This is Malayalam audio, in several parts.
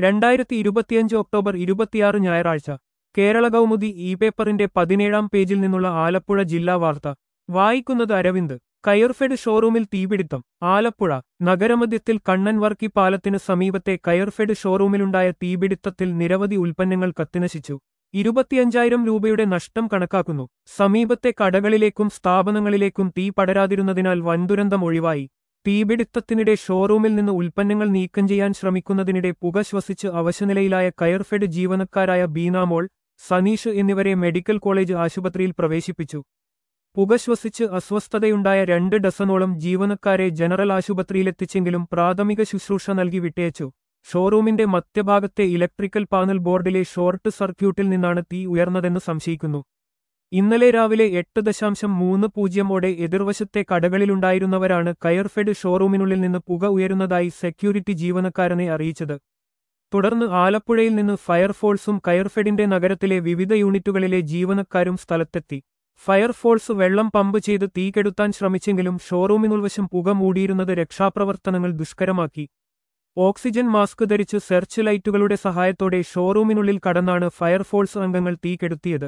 രണ്ടായിരത്തി ഇരുപത്തിയഞ്ച് ഒക്ടോബർ ഇരുപത്തിയാറ് ഞായറാഴ്ച കേരള കൗമുദി ഇ പേപ്പറിന്റെ പതിനേഴാം പേജിൽ നിന്നുള്ള ആലപ്പുഴ ജില്ലാ വാർത്ത വായിക്കുന്നത് അരവിന്ദ് കയർഫെഡ് ഷോറൂമിൽ തീപിടിത്തം ആലപ്പുഴ നഗരമധ്യത്തിൽ കണ്ണൻ വർക്കി പാലത്തിന് സമീപത്തെ കയർഫെഡ് ഷോറൂമിലുണ്ടായ തീപിടിത്തത്തിൽ നിരവധി ഉൽപ്പന്നങ്ങൾ കത്തിനശിച്ചു ഇരുപത്തിയഞ്ചായിരം രൂപയുടെ നഷ്ടം കണക്കാക്കുന്നു സമീപത്തെ കടകളിലേക്കും സ്ഥാപനങ്ങളിലേക്കും തീ പടരാതിരുന്നതിനാൽ വൻദുരന്തം ഒഴിവായി തീപിടിത്തത്തിനിടെ ഷോറൂമിൽ നിന്ന് ഉൽപ്പന്നങ്ങൾ നീക്കം ചെയ്യാൻ ശ്രമിക്കുന്നതിനിടെ പുക ശ്വസിച്ച് അവശനിലയിലായ കയർഫെഡ് ജീവനക്കാരായ ബീനാമോൾ സനീഷ് എന്നിവരെ മെഡിക്കൽ കോളേജ് ആശുപത്രിയിൽ പ്രവേശിപ്പിച്ചു പുക ശ്വസിച്ച് അസ്വസ്ഥതയുണ്ടായ രണ്ട് ഡസനോളം ജീവനക്കാരെ ജനറൽ ആശുപത്രിയിലെത്തിച്ചെങ്കിലും പ്രാഥമിക ശുശ്രൂഷ നൽകി വിട്ടയച്ചു ഷോറൂമിന്റെ മധ്യഭാഗത്തെ ഇലക്ട്രിക്കൽ പാനൽ ബോർഡിലെ ഷോർട്ട് സർക്യൂട്ടിൽ നിന്നാണ് തീ ഉയർന്നതെന്ന് സംശയിക്കുന്നു ഇന്നലെ രാവിലെ എട്ട് ദശാംശം മൂന്ന് പൂജ്യമോടെ എതിർവശത്തെ കടകളിലുണ്ടായിരുന്നവരാണ് കയർഫെഡ് ഷോറൂമിനുള്ളിൽ നിന്ന് പുക ഉയരുന്നതായി സെക്യൂരിറ്റി ജീവനക്കാരനെ അറിയിച്ചത് തുടർന്ന് ആലപ്പുഴയിൽ നിന്ന് ഫയർഫോഴ്സും കയർഫെഡിന്റെ നഗരത്തിലെ വിവിധ യൂണിറ്റുകളിലെ ജീവനക്കാരും സ്ഥലത്തെത്തി ഫയർഫോഴ്സ് വെള്ളം പമ്പ് ചെയ്ത് തീ കെടുത്താൻ ശ്രമിച്ചെങ്കിലും ഷോറൂമിനുൾവശം പുക മൂടിയിരുന്നത് രക്ഷാപ്രവർത്തനങ്ങൾ ദുഷ്കരമാക്കി ഓക്സിജൻ മാസ്ക് ധരിച്ച് സെർച്ച് ലൈറ്റുകളുടെ സഹായത്തോടെ ഷോറൂമിനുള്ളിൽ കടന്നാണ് ഫയർഫോഴ്സ് അംഗങ്ങൾ തീ കെടുത്തിയത്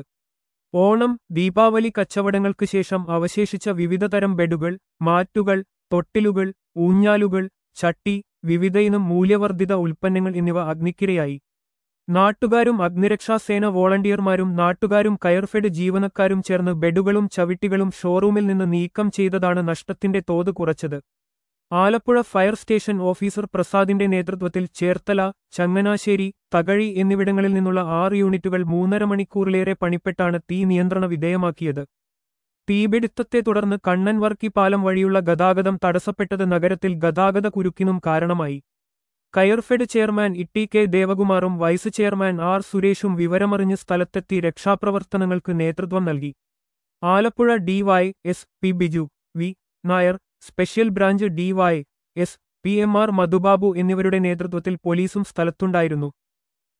ഓണം ദീപാവലി കച്ചവടങ്ങൾക്ക് ശേഷം അവശേഷിച്ച വിവിധതരം ബെഡുകൾ മാറ്റുകൾ തൊട്ടിലുകൾ ഊഞ്ഞാലുകൾ ചട്ടി വിവിധയിനം മൂല്യവർദ്ധിത ഉൽപ്പന്നങ്ങൾ എന്നിവ അഗ്നിക്കിരയായി നാട്ടുകാരും അഗ്നിരക്ഷാസേന വോളണ്ടിയർമാരും നാട്ടുകാരും കയർഫെഡ് ജീവനക്കാരും ചേർന്ന് ബെഡുകളും ചവിട്ടികളും ഷോറൂമിൽ നിന്ന് നീക്കം ചെയ്തതാണ് നഷ്ടത്തിന്റെ തോത് കുറച്ചത് ആലപ്പുഴ ഫയർ സ്റ്റേഷൻ ഓഫീസർ പ്രസാദിന്റെ നേതൃത്വത്തിൽ ചേർത്തല ചങ്ങനാശ്ശേരി തകഴി എന്നിവിടങ്ങളിൽ നിന്നുള്ള ആറ് യൂണിറ്റുകൾ മൂന്നര മണിക്കൂറിലേറെ പണിപ്പെട്ടാണ് തീ നിയന്ത്രണ വിധേയമാക്കിയത് തീപിടുത്തത്തെ തുടർന്ന് കണ്ണൻ വർക്കി പാലം വഴിയുള്ള ഗതാഗതം തടസ്സപ്പെട്ടത് നഗരത്തിൽ ഗതാഗത കുരുക്കിനും കാരണമായി കയർഫെഡ് ചെയർമാൻ ഇട്ടി കെ ദേവകുമാറും വൈസ് ചെയർമാൻ ആർ സുരേഷും വിവരമറിഞ്ഞ് സ്ഥലത്തെത്തി രക്ഷാപ്രവർത്തനങ്ങൾക്ക് നേതൃത്വം നൽകി Alappuzha D Y S P Biju V Nair special branch D Y S P M R Madhubabu എന്നിവരുടെ നേതൃത്വത്തിൽ പോലീസും സ്ഥലത്തുണ്ടായിരുന്നു